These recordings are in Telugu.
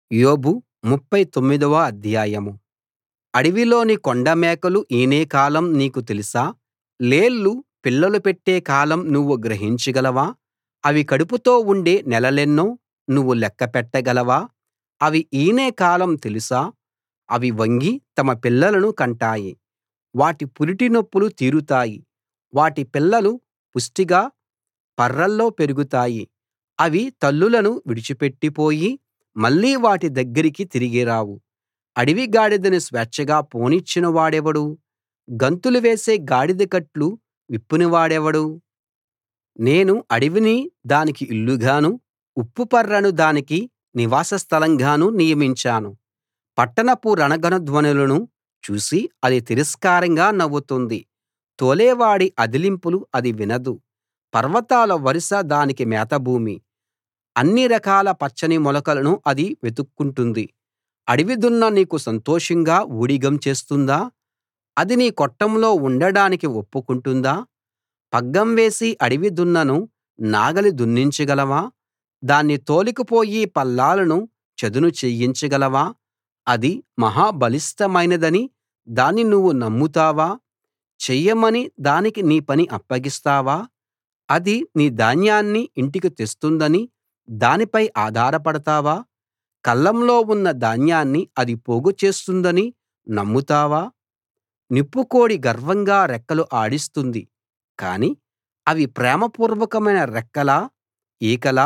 యోబు ముప్ఫై తొమ్మిదవ అధ్యాయం అడవిలోని కొండమేకలు ఈనే కాలం నీకు తెలుసా లేళ్లు పిల్లలు పెట్టే కాలం నువ్వు గ్రహించగలవా అవి కడుపుతో ఉండే నెలలెన్నో నువ్వు లెక్క పెట్టగలవా అవి ఈనే కాలం తెలుసా అవి వంగి తమ పిల్లలను కంటాయి వాటి పురిటి నొప్పులు తీరుతాయి వాటి పిల్లలు పుష్టిగా పర్రల్లో పెరుగుతాయి అవి తల్లులను విడిచిపెట్టి పోయి మళ్ళీ వాటి దగ్గరికి తిరిగి రావు అడవి గాడిదను స్వేచ్ఛగా పోనిచ్చిన వాడెవడు గంతులు వేసే గాడిద కట్లు విప్పినవాడెవడు నేను అడవిని దానికి ఇల్లుగాను ఉప్పుపర్రను దానికి నివాస స్థలంగాను నియమించాను పట్టణపు రణగొణధ్వనులను చూసి అది తిరస్కారంగా నవ్వుతుంది తోలేవాడి అదిలింపులు అది వినదు పర్వతాల వరుస దానికి మేతభూమి అన్ని రకాల పచ్చని మొలకలను అది వెతుక్కుంటుంది అడవి దున్న నీకు సంతోషంగా ఊడిగం చేస్తుందా అది నీ కొట్టంలో ఉండడానికి ఒప్పుకుంటుందా పగ్గం వేసి అడవి దున్నను నాగలి దున్నించగలవా దాన్ని తోలుకుపోయి పల్లాలను చదును చేయించగలవా అది మహా బలిష్ఠమైనదని దాన్ని నువ్వు నమ్ముతావా చెయ్యమని దానికి నీ పని అప్పగిస్తావా అది నీ ధాన్యాన్ని ఇంటికి తెస్తుందని దానిపై ఆధారపడతావా కళ్ళంలో ఉన్న ధాన్యాన్ని అది పోగు చేస్తుందని నమ్ముతావా నిప్పుకోడి గర్వంగా రెక్కలు ఆడిస్తుంది కానీ అవి ప్రేమపూర్వకమైన రెక్కలా ఈకలా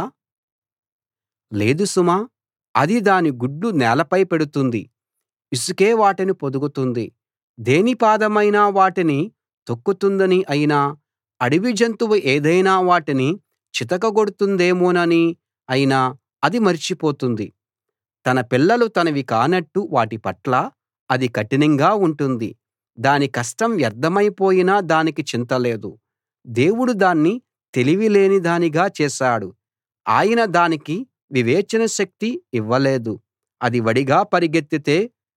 లేదు సుమా అది దాని గుడ్లు నేలపై పెడుతుంది ఇసుకే వాటిని పొదుగుతుంది దేని పాదమైనా వాటిని తొక్కుతుందని అయినా అడవి జంతువు ఏదైనా వాటిని చితకగొడుతుందేమోనని అయినా అది మర్చిపోతుంది తన పిల్లలు తనవి కానట్టు వాటి పట్ల అది కఠినంగా ఉంటుంది దాని కష్టం వ్యర్థమైపోయినా దానికి చింత లేదు దేవుడు దాన్ని తెలివిలేని దానిగా చేశాడు ఆయన దానికి వివేచన శక్తి ఇవ్వలేదు అది వడిగా పరిగెత్తితే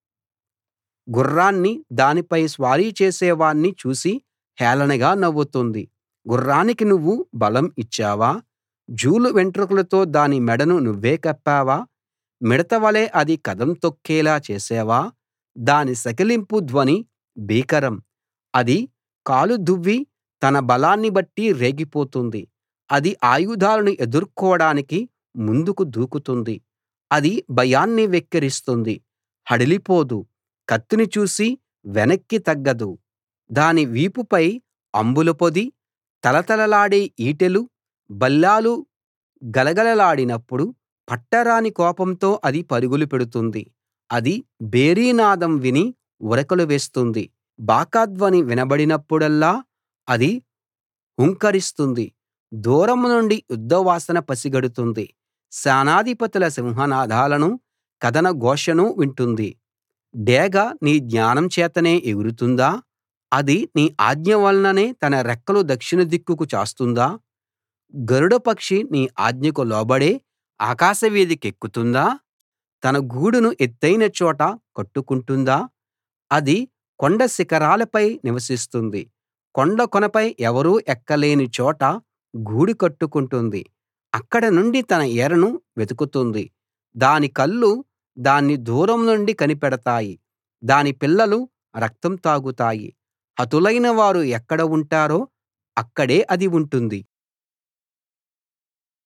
గుర్రాన్ని దానిపై స్వారీ చేసేవాణ్ణి చూసి హేళనగా నవ్వుతుంది గుర్రానికి నువ్వు బలం ఇచ్చావా జూలు వెంట్రుకలతో దాని మెడను నువ్వే కప్పావా మిడతవలె అది కదం తొక్కేలా చేశావా దాని సకిలింపు ధ్వని భీకరం అది కాలు దువ్వి తన బలాన్ని బట్టి రేగిపోతుంది అది ఆయుధాలను ఎదుర్కోడానికి ముందుకు దూకుతుంది అది భయాన్ని వెక్కిరిస్తుంది హడలిపోదు కత్తిని చూసి వెనక్కి తగ్గదు దాని వీపుపై అంబుల పొది తళతళలాడే ఈటెలు బల్లేలు గలగలలాడినప్పుడు పట్టరాని కోపంతో అది పరుగులు పెడుతుంది అది భేరీనాదం విని ఉరకలు వేస్తుంది బాకాధ్వని వినబడినప్పుడల్లా అది హుంకరిస్తుంది దూరం నుండి యుద్ధవాసన పసిగడుతుంది సేనాధిపతుల సింహనాదాలను కదన ఘోషను వింటుంది డేగ నీ జ్ఞానం చేతనే ఎగురుతుందా అది నీ ఆజ్ఞ వలననే తన రెక్కలు దక్షిణ దిక్కుకు చాస్తుందా గరుడ పక్షి నీ ఆజ్ఞకు లోబడే ఆకాశవీధికెక్కుతుందా తన గూడును ఎత్తయిన చోట కట్టుకుంటుందా అది కొండ శిఖరాలపై నివసిస్తుంది కొండ కొనపై ఎవరూ ఎక్కలేని చోట గూడు కట్టుకుంటుంది అక్కడ నుండి తన ఇరను వెతుకుతుంది దాని కళ్ళు దాన్ని దూరం నుండి కనిపెడతాయి దాని పిల్లలు రక్తం తాగుతాయి హతులైన వారు ఎక్కడ ఉంటారో అక్కడే అది ఉంటుంది